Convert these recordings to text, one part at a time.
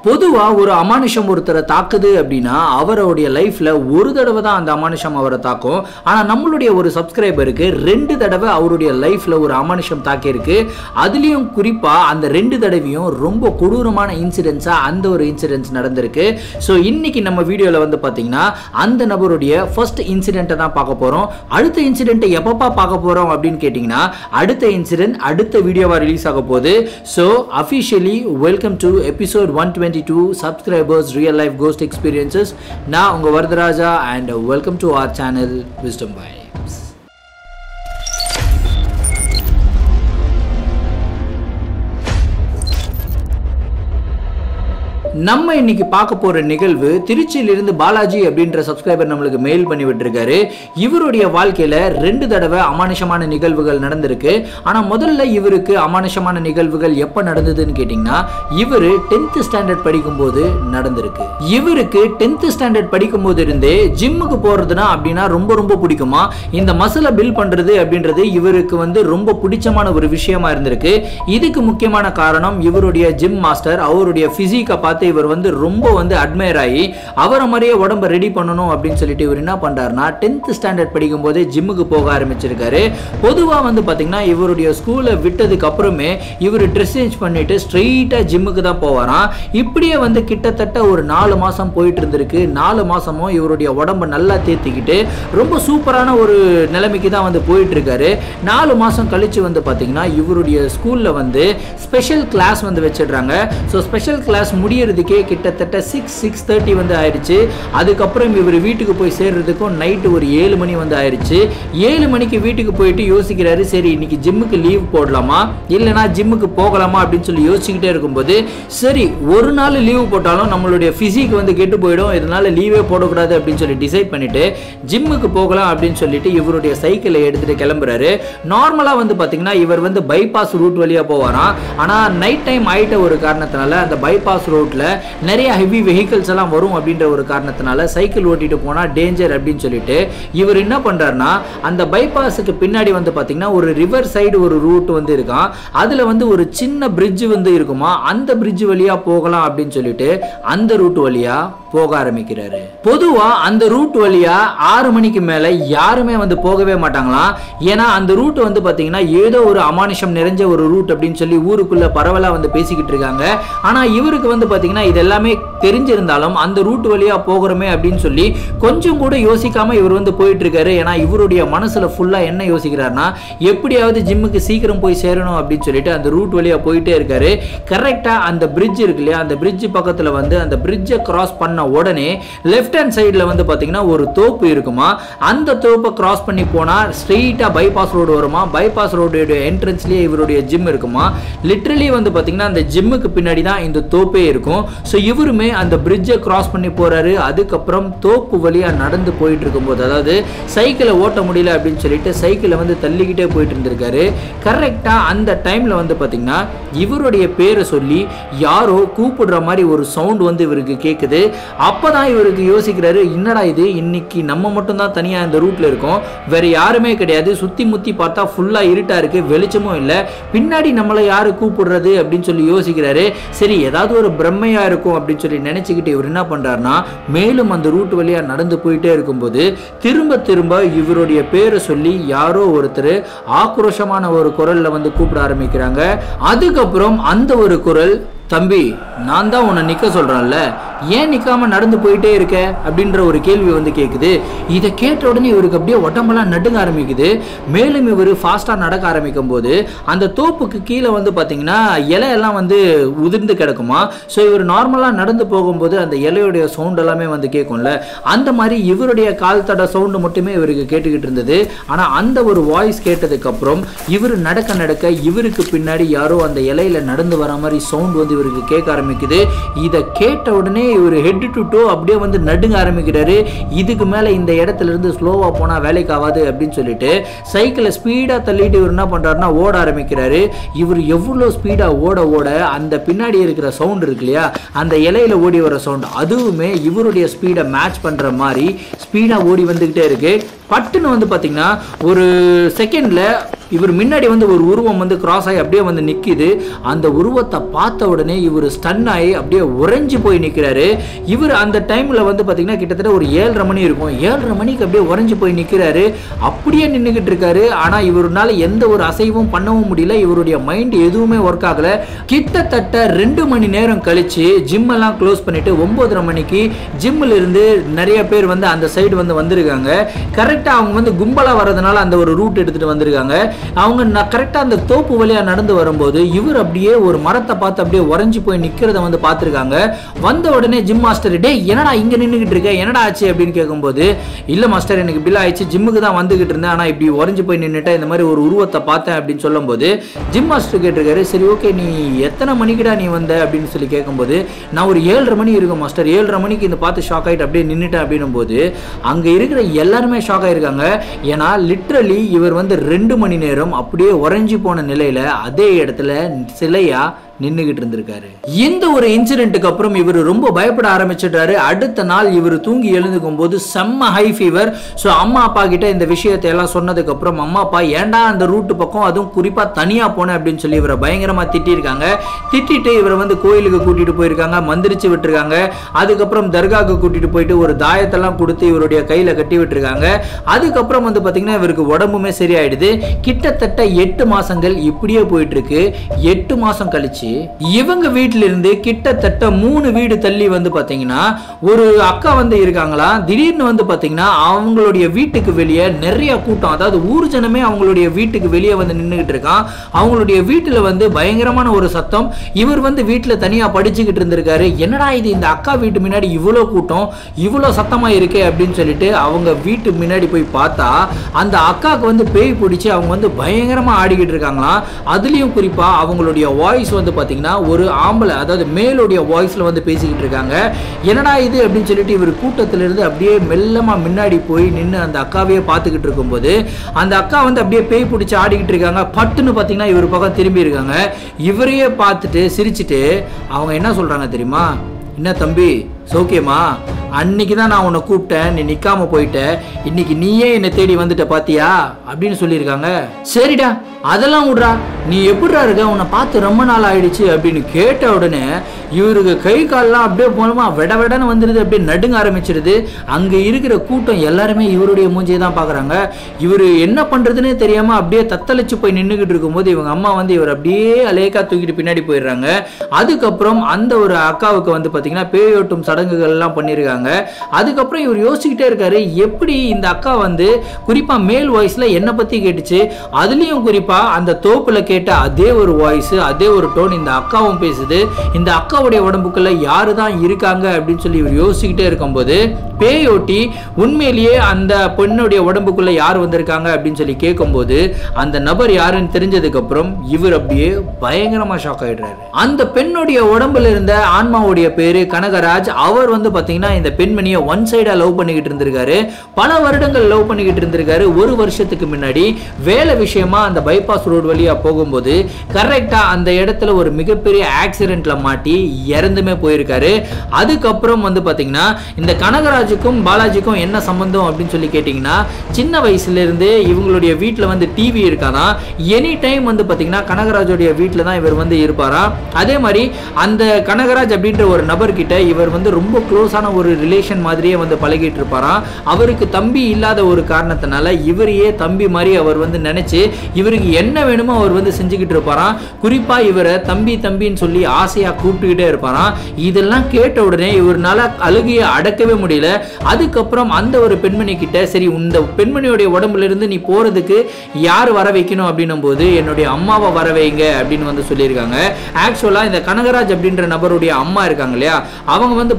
பொதுவா ஒரு அமானுஷம் ஒருத்தரை தாக்குது அப்படின்னா அவருடைய லைஃப்ல ஒரு தடவை தான் அந்த அமானுஷம் அவரை தாக்கும் ஆனா நம்மளுடைய ஒரு சப்ஸ்கிரைபருக்கு ரெண்டு தடவை அவருடைய லைஃப்ல ஒரு அமானுஷம் தாக்கியிருக்கு அதுலயும் குறிப்பா அந்த ரெண்டு தடவையும் ரொம்ப கொடூரமான இன்சிடென்ட்ஸா அந்த ஒரு இன்சிடென்ட்ஸ் நடந்திருக்கு ஸோ இன்னைக்கு நம்ம வீடியோல வந்து பாத்தீங்கன்னா அந்த நபருடைய ஃபர்ஸ்ட் இன்சிடென்ட்டை தான் பார்க்க போறோம் அடுத்த இன்சிடென்ட்டை எப்பப்பா பார்க்க போறோம் அப்படின்னு கேட்டிங்கன்னா அடுத்த இன்சிடென்ட் அடுத்த வீடியோவா ரிலீஸ் ஆக போகுது so officially welcome to episode one twenty two subscribers real life ghost experiences நான் உங்க Varadaraja and welcome to our channel wisdom vibes நம்ம இன்னைக்கு பார்க்க போற நிகழ்வு திருச்சியிலிருந்து பாலாஜி அப்படின்ற சப்ஸ்கிரைபர் நம்மளுக்கு மெயில் பண்ணி விட்டுருக்காரு இவருடைய வாழ்க்கையில ரெண்டு தடவை அமானுஷமான நிகழ்வுகள் நடந்திருக்கு ஆனா முதல்ல இவருக்கு அமானுஷமான நிகழ்வுகள் எப்ப நடந்ததுன்னு கேட்டிங்கன்னா இவரு டென்த் ஸ்டாண்டர்ட் படிக்கும்போது நடந்திருக்கு இவருக்கு டென்த் ஸ்டாண்டர்ட் படிக்கும்போது இருந்தே ஜிம்முக்கு போறதுனா அப்படின்னா ரொம்ப ரொம்ப பிடிக்குமா இந்த மசிலை பில் பண்றது அப்படின்றது இவருக்கு வந்து ரொம்ப பிடிச்சமான ஒரு விஷயமா இருந்திருக்கு இதுக்கு முக்கியமான காரணம் இவருடைய ஜிம் மாஸ்டர் அவருடைய பிசிக்கை பார்த்து இவர் வந்து ரொம்ப வந்து அட்மையர் ஆகி அவரை மாதிரியே உடம்ப ரெடி பண்ணணும் அப்படின்னு சொல்லிட்டு இவர் என்ன பண்றாருன்னா டென்த் ஸ்டாண்டர்ட் படிக்கும் போதே ஜிம்முக்கு போக ஆரம்பிச்சிருக்காரு பொதுவா வந்து பாத்தீங்கன்னா இவருடைய ஸ்கூலை விட்டதுக்கு அப்புறமே இவர் ட்ரெஸ் சேஞ்ச் பண்ணிட்டு ஸ்ட்ரெயிட்டா ஜிம்முக்கு தான் போவாராம் இப்படியே வந்து கிட்டத்தட்ட ஒரு நாலு மாசம் போயிட்டு இருந்திருக்கு நாலு மாசமும் இவருடைய உடம்ப நல்லா தேத்திக்கிட்டு ரொம்ப சூப்பரான ஒரு நிலைமைக்கு தான் வந்து போயிட்டு இருக்காரு நாலு மாசம் கழிச்சு வந்து பாத்தீங்கன்னா இவருடைய ஸ்கூல்ல வந்து ஸ்பெஷல் கிளாஸ் வந்து வச்சிடுறாங்க ஸோ ஸ்பெஷல் கிளாஸ் முடியறதுக்கே கிட்டத்தட்ட சிக்ஸ் சிக்ஸ் தேர்ட்டி வந்து ஆயிடுச்சு அதுக்கப்புறம் இவர் வீட்டுக்கு போய் சேர்றதுக்கும் நைட்டு ஒரு ஏழு மணி வந்து ஆயிடுச்சு ஏழு மணிக்கு வீட்டுக்கு போயிட்டு யோசிக்கிறாரு சரி இன்னைக்கு ஜிம்முக்கு லீவ் போடலாமா இல்லைனா ஜிம்முக்கு போகலாமா அப்படின்னு சொல்லி யோசிச்சுக்கிட்டே இருக்கும்போது சரி ஒரு நாள் லீவு போட்டாலும் நம்மளுடைய ஃபிசிக் வந்து கெட்டு போயிடும் இதனால லீவே போடக்கூடாது அப்படின்னு சொல்லி டிசைட் பண்ணிட்டு ஜிம்முக்கு போகலாம் அப்படின்னு சொல்லிட்டு இவருடைய சைக்கிளை எடுத்துட்டு கிளம்புறாரு நார்மலாக வந்து பார்த்தீங்கன்னா இவர் வந்து பைபாஸ் ரூட் வழியாக போவாராம் ஆனால் நைட் டைம் ஆயிட்ட ஒரு காரணத்தினால அந்த பைபாஸ் ரோட்டில் நிறைய ஹெவி வெஹிக்கிள்ஸ் எல்லாம் வரும் அப்படின்ற ஒரு காரணத்தினால சைக்கிள் ஓட்டிட்டு போனால் டேஞ்சர் அப்படின்னு சொல்லிட்டு இவர் என்ன பண்ணுறாருனா அந்த பைபாஸுக்கு பின்னாடி வந்து பார்த்தீங்கன்னா ஒரு ரிவர் சைடு ஒரு ரூட் வந்து இருக்கான் அதில் வந்து ஒரு சின்ன பிரிட்ஜ் வந்து இருக்குமா அந்த பிரிட்ஜ் வழியாக போகலாம் அப்படின்னு சொல்லிட்டு அந்த ரூட் வழியாக போக ஆரம்பிக்கிறாரு பொதுவா அந்த ரூட் வழியா ஆறு மணிக்கு மேல யாருமே வந்து போகவே மாட்டாங்களாம் ஏன்னா அந்த ரூட் வந்து பாத்தீங்கன்னா ஏதோ ஒரு அமானுஷம் நிறைஞ்ச ஒரு ரூட் அப்படின்னு சொல்லி ஊருக்குள்ள பரவலா வந்து பேசிக்கிட்டு இருக்காங்க ஆனா இவருக்கு வந்து பாத்தீங்கன்னா இது எல்லாமே தெரிஞ்சிருந்தாலும் அந்த ரூட் வழியா போகிறோமே அப்படின்னு சொல்லி கொஞ்சம் கூட யோசிக்காம இவர் வந்து போயிட்டு இருக்காரு ஏன்னா இவருடைய மனசுல ஃபுல்லா என்ன யோசிக்கிறாருன்னா எப்படியாவது ஜிம்முக்கு சீக்கிரம் போய் சேரணும் அப்படின்னு சொல்லிட்டு அந்த ரூட் வழியா போயிட்டே இருக்காரு கரெக்டா அந்த பிரிட்ஜ் இருக்கு இல்லையா அந்த பிரிட்ஜ் பக்கத்துல வந்து அந்த பிரிட்ஜை கிராஸ் பண்ண உடனே லெஃப்ட் ஹேண்ட் சைடில் வந்து பார்த்தீங்கன்னா ஒரு தோப்பு இருக்குமா அந்த தோப்பை கிராஸ் பண்ணி போனால் ஸ்ட்ரெயிட்டாக பைபாஸ் ரோடு வருமா பைபாஸ் ரோடு என்ட்ரன்ஸ்லேயே இவருடைய ஜிம் இருக்குமா லிட்ரலி வந்து பார்த்தீங்கன்னா அந்த ஜிம்முக்கு பின்னாடி தான் இந்த தோப்பே இருக்கும் ஸோ இவருமே அந்த பிரிட்ஜை கிராஸ் பண்ணி போகிறாரு அதுக்கப்புறம் தோப்பு வழியாக நடந்து போயிட்டு இருக்கும்போது அதாவது சைக்கிளை ஓட்ட முடியல அப்படின்னு சொல்லிட்டு சைக்கிளை வந்து தள்ளிக்கிட்டே போயிட்டு இருந்திருக்காரு கரெக்டாக அந்த டைமில் வந்து பார்த்தீங்கன்னா இவருடைய பேரை சொல்லி யாரோ கூப்பிடுற மாதிரி ஒரு சவுண்ட் வந்து இவருக்கு கேட்குது அப்பதான் இவருக்கு யோசிக்கிறாரு என்னடா இது இன்னைக்கு நம்ம மட்டும் தான் தனியா இந்த ரூட்ல இருக்கோம் வேற யாருமே கிடையாது சுத்தி முத்தி பார்த்தா ஃபுல்லா இருட்டா இருக்கு வெளிச்சமும் இல்லை பின்னாடி நம்மளை யாரு கூப்பிடுறது அப்படின்னு சொல்லி யோசிக்கிறாரு சரி ஏதாவது ஒரு பிரம்மையா இருக்கும் அப்படின்னு சொல்லி நினைச்சுக்கிட்டு இவர் என்ன பண்றாருன்னா மேலும் அந்த ரூட் வழியா நடந்து போயிட்டே இருக்கும்போது திரும்ப திரும்ப இவருடைய பேரை சொல்லி யாரோ ஒருத்தர் ஆக்ரோஷமான ஒரு குரல்ல வந்து கூப்பிட ஆரம்பிக்கிறாங்க அதுக்கப்புறம் அந்த ஒரு குரல் தம்பி நான் தான் உன்னை நிற்க சொல்கிறேன்ல ஏன் நிற்காம நடந்து போயிட்டே இருக்க அப்படின்ற ஒரு கேள்வி வந்து கேட்குது இதை கேட்ட உடனே இவருக்கு அப்படியே உடம்பெல்லாம் நடுங்க ஆரம்பிக்குது மேலும் இவர் ஃபாஸ்ட்டாக நடக்க ஆரம்பிக்கும் போது அந்த தோப்புக்கு கீழே வந்து பார்த்தீங்கன்னா இலையெல்லாம் வந்து உதிர்ந்து கிடக்குமா ஸோ இவர் நார்மலாக நடந்து போகும்போது அந்த இலையுடைய சவுண்ட் எல்லாமே வந்து கேட்கும்ல அந்த மாதிரி இவருடைய கால் தட சவுண்டு மட்டுமே இவருக்கு கேட்டுக்கிட்டு இருந்தது ஆனால் அந்த ஒரு வாய்ஸ் கேட்டதுக்கப்புறம் இவர் நடக்க நடக்க இவருக்கு பின்னாடி யாரோ அந்த இலையில நடந்து வர மாதிரி சவுண்ட் வந்து இவருக்கு கேட்க ஆரம்பிக்குது இதை கேட்ட உடனே இவர் ஹெட் டு டோ அப்படியே வந்து நடுங்க ஆரம்பிக்கிறாரு இதுக்கு மேலே இந்த இடத்துல இருந்து ஸ்லோவாக போனால் வேலைக்கு ஆகாது அப்படின்னு சொல்லிட்டு சைக்கிளை ஸ்பீடாக தள்ளிட்டு இவர் என்ன பண்ணுறாருன்னா ஓட ஆரம்பிக்கிறாரு இவர் எவ்வளோ ஸ்பீடாக ஓட ஓட அந்த பின்னாடி இருக்கிற சவுண்ட் இருக்கு இல்லையா அந்த இலையில ஓடி வர சவுண்ட் அதுவுமே இவருடைய ஸ்பீடை மேட்ச் பண்ணுற மாதிரி ஸ்பீடாக ஓடி வந்துக்கிட்டே இருக்கு பட்டுன்னு வந்து பார்த்தீங்கன்னா ஒரு செகண்டில் இவர் முன்னாடி வந்து ஒரு உருவம் வந்து கிராஸ் ஆகி அப்படியே வந்து நிற்கிது அந்த உருவத்தை பார்த்த உடனே இவர் ஸ்டன் ஆகி அப்படியே உறைஞ்சு போய் நிற்கிறாரு இவர் அந்த டைமில் வந்து பார்த்தீங்கன்னா கிட்டத்தட்ட ஒரு ஏழரை மணி இருக்கும் ஏழரை மணிக்கு அப்படியே உறைஞ்சு போய் நிற்கிறாரு அப்படியே நின்றுக்கிட்டு இருக்காரு ஆனால் இவருனால எந்த ஒரு அசைவும் பண்ணவும் முடியல இவருடைய மைண்ட் எதுவுமே ஒர்க் ஆகல கிட்டத்தட்ட ரெண்டு மணி நேரம் கழிச்சு ஜிம் எல்லாம் க்ளோஸ் பண்ணிட்டு ஒன்பதரை மணிக்கு ஜிம்மில் இருந்து நிறைய பேர் வந்து அந்த சைடு வந்து வந்திருக்காங்க கரெக்டாக அவங்க வந்து கும்பலாக வர்றதுனால அந்த ஒரு ரூட் எடுத்துட்டு வந்திருக்காங்க அவங்க நான் கரெக்டாக அந்த தோப்பு வழியாக நடந்து வரும்போது இவர் அப்படியே ஒரு மரத்தை பார்த்து அப்படியே உறைஞ்சி போய் நிற்கிறத வந்து பார்த்துருக்காங்க வந்த உடனே ஜிம் மாஸ்டர் டே என்னடா இங்கே நின்றுக்கிட்டு இருக்க என்னடா ஆச்சு அப்படின்னு கேட்கும்போது இல்லை மாஸ்டர் எனக்கு பில் ஆயிடுச்சு ஜிம்முக்கு தான் வந்துகிட்டு இருந்தேன் ஆனால் இப்படி உறைஞ்சி போய் நின்றுட்டேன் இந்த மாதிரி ஒரு உருவத்தை பார்த்தேன் அப்படின்னு சொல்லும்போது ஜிம் மாஸ்டர் கேட்டிருக்காரு சரி ஓகே நீ எத்தனை மணிக்குடா நீ வந்த அப்படின்னு சொல்லி கேட்கும்போது நான் ஒரு ஏழரை மணி இருக்கும் மாஸ்டர் ஏழரை மணிக்கு இந்த பார்த்து ஷாக் ஆகிட்டு அப்படியே நின்றுட்டேன் அப்படின்னும் போது அங்கே இருக்கிற எல்லாருமே ஷாக் ஆயிருக்காங்க ஏன்னா லிட்ரலி இவர் வந்து ரெண்டு மணி நேரம் அப்படியே உறைஞ்சி போன நிலையில அதே இடத்துல சிலையா நின்றுகிட்டு இருந்திருக்காரு இந்த ஒரு இன்சிடென்ட்டுக்கு அப்புறம் இவர் ரொம்ப பயப்பட ஆரம்பிச்சிட்டாரு அடுத்த நாள் இவர் தூங்கி எழுந்துக்கும் போது செம்ம ஹை ஃபீவர் ஸோ அம்மா அப்பா கிட்ட இந்த விஷயத்தை எல்லாம் சொன்னதுக்கு அப்புறம் அம்மா அப்பா ஏன்டா அந்த ரூட்டு பக்கம் அதுவும் குறிப்பா தனியா போனேன் அப்படின்னு சொல்லி இவரை பயங்கரமா திட்டிருக்காங்க திட்டிட்டு இவரை வந்து கோயிலுக்கு கூட்டிட்டு போயிருக்காங்க மந்திரிச்சு விட்டுருக்காங்க அதுக்கப்புறம் தர்காவுக்கு கூட்டிட்டு போயிட்டு ஒரு தாயத்தெல்லாம் கொடுத்து இவருடைய கையில கட்டி விட்டுருக்காங்க அதுக்கப்புறம் வந்து பாத்தீங்கன்னா இவருக்கு உடம்புமே சரியாயிடுது கிட்டத்தட்ட எட்டு மாசங்கள் இப்படியே போயிட்டு இருக்கு எட்டு மாசம் கழிச்சு இவங்க வீட்டில இருந்து கிட்டத்தட்ட மூணு வீடு தள்ளி வந்து பாத்தீங்கன்னா ஒரு அக்கா வந்து இருக்காங்களா திடீர்னு வந்து பாத்தீங்கன்னா அவங்களுடைய வீட்டுக்கு வெளியே நிறைய கூட்டம் அதாவது ஊர் ஜனமே அவங்களுடைய வீட்டுக்கு வெளியே வந்து நின்றுகிட்டு இருக்கான் அவங்களுடைய வீட்டுல வந்து பயங்கரமான ஒரு சத்தம் இவர் வந்து வீட்டுல தனியா படிச்சுக்கிட்டு இருந்திருக்காரு என்னடா இது இந்த அக்கா வீட்டு முன்னாடி இவ்வளோ கூட்டம் இவ்வளோ சத்தமா இருக்கே அப்படின்னு சொல்லிட்டு அவங்க வீட்டு முன்னாடி போய் பார்த்தா அந்த அக்காவுக்கு வந்து பேய் பிடிச்சி அவங்க வந்து பயங்கரமா ஆடிக்கிட்டு இருக்காங்களாம் அதுலயும் குறிப்பா அவங்களுடைய வாய்ஸ் வந்து பாத்தீங்கன்னா ஒரு ஆம்பளை அதாவது மேலுடைய வாய்ஸ்ல வந்து பேசிக்கிட்டு இருக்காங்க என்னடா இது அப்படின்னு சொல்லிட்டு இவர் கூட்டத்துல இருந்து அப்படியே மெல்லமா முன்னாடி போய் நின்று அந்த அக்காவையே பார்த்துக்கிட்டு இருக்கும்போது அந்த அக்கா வந்து அப்படியே பேய் பிடிச்சி ஆடிக்கிட்டு இருக்காங்க பட்டுன்னு பார்த்தீங்கன்னா இவர் பக்கம் திரும்பி இருக்காங்க இவரையே பார்த்துட்டு சிரிச்சிட்டு அவங்க என்ன சொல்றாங்க தெரியுமா என்ன தம்பி சௌக்கியமா அன்னைக்கு தான் நான் உன்னை கூப்பிட்டேன் நீ நிக்காம போயிட்ட இன்னைக்கு நீயே என்னை தேடி வந்துட்ட பாத்தியா அப்படின்னு சொல்லியிருக்காங்க சரிடா அதெல்லாம் விட்றா நீ எப்படிடா இருக்க உன்னை பார்த்து ரொம்ப நாள் ஆயிடுச்சு அப்படின்னு கேட்ட உடனே இவருக்கு கை கால்லாம் அப்படியே போனமா விட விடன்னு வந்துடுது அப்படியே நடுங்க ஆரம்பிச்சிருது அங்கே இருக்கிற கூட்டம் எல்லாருமே இவருடைய மூஞ்சியை தான் பார்க்குறாங்க இவர் என்ன பண்ணுறதுன்னே தெரியாமல் அப்படியே தத்தளிச்சு போய் நின்றுக்கிட்டு இருக்கும்போது இவங்க அம்மா வந்து இவர் அப்படியே அலேக்கா தூக்கிட்டு பின்னாடி போயிடுறாங்க அதுக்கப்புறம் அந்த ஒரு அக்காவுக்கு வந்து பார்த்தீங்கன்னா பேயோட்டும் சடங்குகள் எல்லாம் பண்ணியிருக்காங்க அதுக்கப்புறம் இவர் யோசிச்சுக்கிட்டே இருக்காரு எப்படி இந்த அக்கா வந்து குறிப்பாக மேல் வாய்ஸில் என்னை பற்றி கேட்டுச்சு அதுலேயும் குறிப்பாக அந்த தோப்பில் கேட்ட அதே ஒரு வாய்ஸ் அதே ஒரு டோன் இந்த அக்காவும் பேசுது இந்த அக்காவுடைய உடம்புக்குள்ள யாரு தான் இருக்காங்க அப்படின்னு சொல்லி இவர் யோசிச்சுக்கிட்டே இருக்கும்போது பேயோட்டி உண்மையிலேயே அந்த பெண்ணுடைய உடம்புக்குள்ள யார் வந்திருக்காங்க அப்படின்னு சொல்லி கேட்கும்போது அந்த நபர் யாருன்னு தெரிஞ்சதுக்கு அப்புறம் இவர் அப்படியே பயங்கரமா ஷாக் ஆயிடுறாரு அந்த பெண்ணுடைய உடம்புல இருந்த ஆன்மாவுடைய பேரு கனகராஜ் அவர் வந்து பாத்தீங்கன்னா இந்த பெண்மணியை ஒன் சைடா லவ் பண்ணிக்கிட்டு இருந்திருக்காரு பல வருடங்கள் லவ் பண்ணிக்கிட்டு இருந்திருக்காரு ஒரு வருஷத்துக்கு முன்னாடி வேலை விஷயமா அந்த பைபாஸ் ரோடு வழியா போகும்போது கரெக்டா அந்த இடத்துல ஒரு மிகப்பெரிய ஆக்சிடென்ட்ல மாட்டி இறந்துமே போயிருக்காரு அதுக்கப்புறம் வந்து பாத்தீங்கன்னா இந்த கனகராஜுக்கும் பாலாஜிக்கும் என்ன சம்பந்தம் அப்படின்னு சொல்லி கேட்டிங்கன்னா சின்ன வயசுல இருந்தே இவங்களுடைய வீட்டில் வந்து டிவி இருக்காதான் எனி டைம் வந்து பாத்தீங்கன்னா கனகராஜோடைய வீட்டில் தான் இவர் வந்து இருப்பாராம் அதே மாதிரி அந்த கனகராஜ் அப்படின்ற ஒரு நபர்கிட்ட இவர் வந்து ரொம்ப க்ளோஸான ஒரு ரிலேஷன் மாதிரியே வந்து பழகிட்டு இருப்பாராம் அவருக்கு தம்பி இல்லாத ஒரு காரணத்தினால இவரையே தம்பி மாதிரி அவர் வந்து நினைச்சு இவருக்கு என்ன வேணுமோ அவர் வந்து செஞ்சுக்கிட்டு இருப்பாராம் குறிப்பா இவரை தம்பி தம்பின்னு சொல்லி ஆசையா கூப்பிட்டுக்கிட்டே இருப்பாராம் இதெல்லாம் கேட்ட உடனே இவர்னால அழுகையை அடக்கவே முடியல அதுக்கப்புறம் அந்த ஒரு பெண்மணி கிட்ட சரி இந்த பெண்மணியோடைய உடம்புல இருந்து நீ போறதுக்கு யார் வர வைக்கணும் அப்படின்னும் போது என்னுடைய அம்மாவை வர வைங்க அப்படின்னு வந்து சொல்லியிருக்காங்க ஆக்சுவலா இந்த கனகராஜ் அப்படின்ற நபருடைய அம்மா இருக்காங்க இல்லையா அவங்க வந்து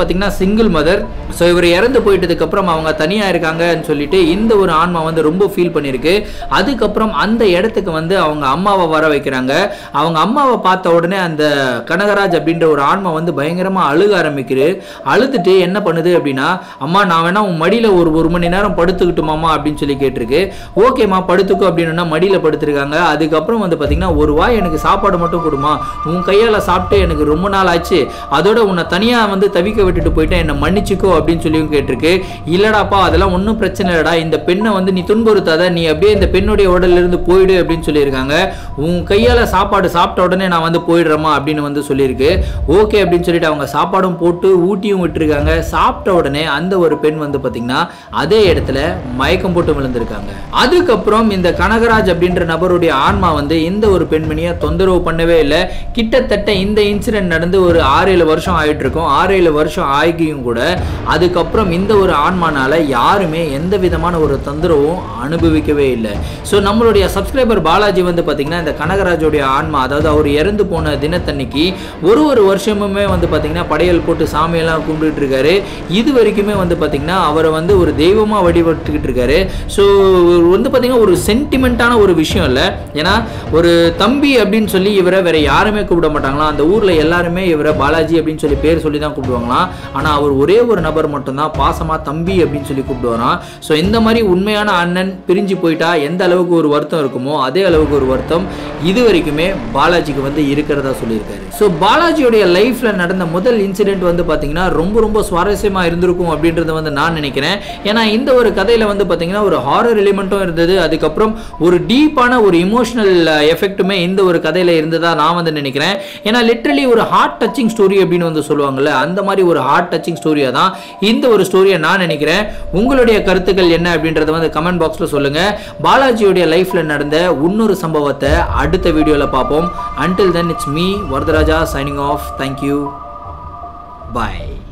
பார்த்தீங்கன்னா சிங்கிள் மதர் ஸோ இவர் இறந்து போயிட்டதுக்கு அப்புறம் அவங்க தனியாக இருக்காங்கன்னு சொல்லிட்டு இந்த ஒரு ஆன்மா வந்து ரொம்ப ஃபீல் பண்ணியிருக்கு அதுக்கப்புறம் அந்த இடத்துக்கு வந்து அவங்க அம்மாவை வர வைக்கிறாங்க அவங்க அம்மாவை பார்த்த உடனே அந்த கனகராஜ் அப்படின்ற ஒரு ஆன்மா வந்து பயங்கரமாக அழுக ஆரம்பிக்குது அழுதுட்டு என்ன பண்ணுது அப்படின்னா அம்மா நான் வேணா உன் மடியில் ஒரு ஒரு மணி நேரம் படுத்துக்கிட்டுமாமா அப்படின்னு சொல்லி கேட்டிருக்கு ஓகேம்மா படுத்துக்கோ அப்படின்னா மடியில் படுத்திருக்காங்க அதுக்கப்புறம் வந்து பார்த்தீங்கன்னா ஒரு வாய் எனக்கு சாப்பாடு மட்டும் கொடுமா உன் கையால் சாப்பிட்டு எனக்கு ரொம்ப நாள் ஆச்சு அதோட உன்னை தனியாக வந்து தவிக்க விட்டுட்டு போயிட்டேன் என்னை மன்னிச்சுக்கோ அப்படின்னு சொல்லியும் கேட்டிருக்கு இல்லடாப்பா அதெல்லாம் ஒன்றும் பிரச்சனை இல்லடா இந்த பெண்ணை வந்து நீ துன்புறுத்தாத நீ அப்படியே இந்த பெண்ணுடைய உடல்ல இருந்து போயிடு அப்படின்னு சொல்லியிருக்காங்க உன் கையால் சாப்பாடு சாப்பிட்ட உடனே நான் வந்து போயிடுறேமா அப்படின்னு வந்து சொல்லியிருக்கு ஓகே அப்படின்னு சொல்லிட்டு அவங்க சாப்பாடும் போட்டு ஊட்டியும் விட்டுருக்காங்க சாப்பிட்ட உடனே அந்த ஒரு பெண் வந்து பார்த்தீங்கன்னா அதே இடத்துல மயக்கம் போட்டு விழுந்திருக்காங்க அதுக்கப்புறம் இந்த கனகராஜ் அப்படின்ற நபருடைய ஆன்மா வந்து இந்த ஒரு பெண்மணியை தொந்தரவு பண்ணவே இல்லை கிட்டத்தட்ட இந்த இன்சிடென்ட் நடந்து ஒரு ஆறு ஏழு வருஷம் ஆயிட்டு இருக்கும் ஆறு ஏழு வருஷம் ஆகியும் கூட அதுக்கப்புறம் இந்த ஒரு ஆன்மானால யாருமே எந்த விதமான ஒரு தொந்தரவும் அனுபவிக்கவே இல்லை ஸோ நம்மளுடைய சப்ஸ்கிரைபர் பாலாஜி வந்து பார்த்தீங்கன்னா இந்த கனகராஜோடைய ஆன்மா அதாவது அவர் இறந்து போன தினத்தன்னைக்கு ஒரு ஒரு வருஷமுமே வந்து பார்த்தீங்கன்னா படையல் போட்டு சாமியெல்லாம் கும்பிட்டுட்டு இருக்காரு இது வரைக்குமே வந்து பார்த்தீங்கன்னா அவரை வந்து ஒரு தெய்வமாக வழிபட்டுக்கிட்டு இருக்காரு ஸோ வந்து பார்த்தீங்கன்னா ஒரு சென்டிமெண்ட்டான ஒரு விஷயம் இல்லை ஏன்னா ஒரு தம்பி அப்படின்னு சொல்லி இவரை வேற யாருமே கூப்பிட மாட்டாங்களாம் அந்த ஊரில் எல்லாருமே இவரை பாலாஜி அப்படின்னு சொல்லி பேர் சொல்லி தான் கூப்பிடுவாங்களாம் ஆனால் அவர் ஒரே ஒரு நபர் மட்டும்தான் பாசமாக தம்பி அப்படின்னு சொல்லி கூப்பிடுவாராம் ஸோ இந்த மாதிரி உண்மையான அண்ணன் பிரிஞ்சு போயிட்டா எந்த அளவுக்கு ஒரு வருத்தம் இருக்குமோ அதே அளவுக்கு ஒரு வருத்தம் இது வரைக்குமே பாலாஜிக்கு வந்து இருக்கிறதா சொல்லியிருக்காரு ஸோ பாலாஜியோடைய லைஃப்ல நடந்த முதல் இன்சிடென்ட் வந்து பார்த்தீங்கன்னா ரொம்ப ரொம்ப சுவாரஸ்யமாக இருந்திருக்கும் அப்படின்றத வந்து நான் நினைக்கிறேன் ஏன்னா இந்த ஒரு கதையில வந்து பார்த்தீங்கன்னா ஒரு ஹாரர் எலிமெண்ட்டும் இருந்தது அதுக்கப்புறம் ஒரு டீப்பான ஒரு இமோஷனல் எஃபெக்ட்டுமே இந்த ஒரு கதையில இருந்ததா நான் வந்து நினைக்கிறேன் ஏன்னா லிட்ரலி ஒரு ஹார்ட் டச்சிங் ஸ்டோரி அப்படின்னு வந்து சொல்லுவாங்கல்ல அந்த மாதிரி ஒரு ஹார்ட் டச்சிங் ஸ்டோரியா தான் இந்த ஒரு ஸ்டோரியை நான் நினைக்கிறேன் உங்களுடைய கருத்துக்கள் என்ன அப்படின்றத வந்து கமெண்ட் பாக்ஸ்ல சொல்லுங்க பாலாஜியோடைய லைஃப்ல நடந்த இன்னொரு சம்பவத்தை அடுத்த வீடியோல பார்ப்போம் until then it's me Varadaraja signing off thank you bye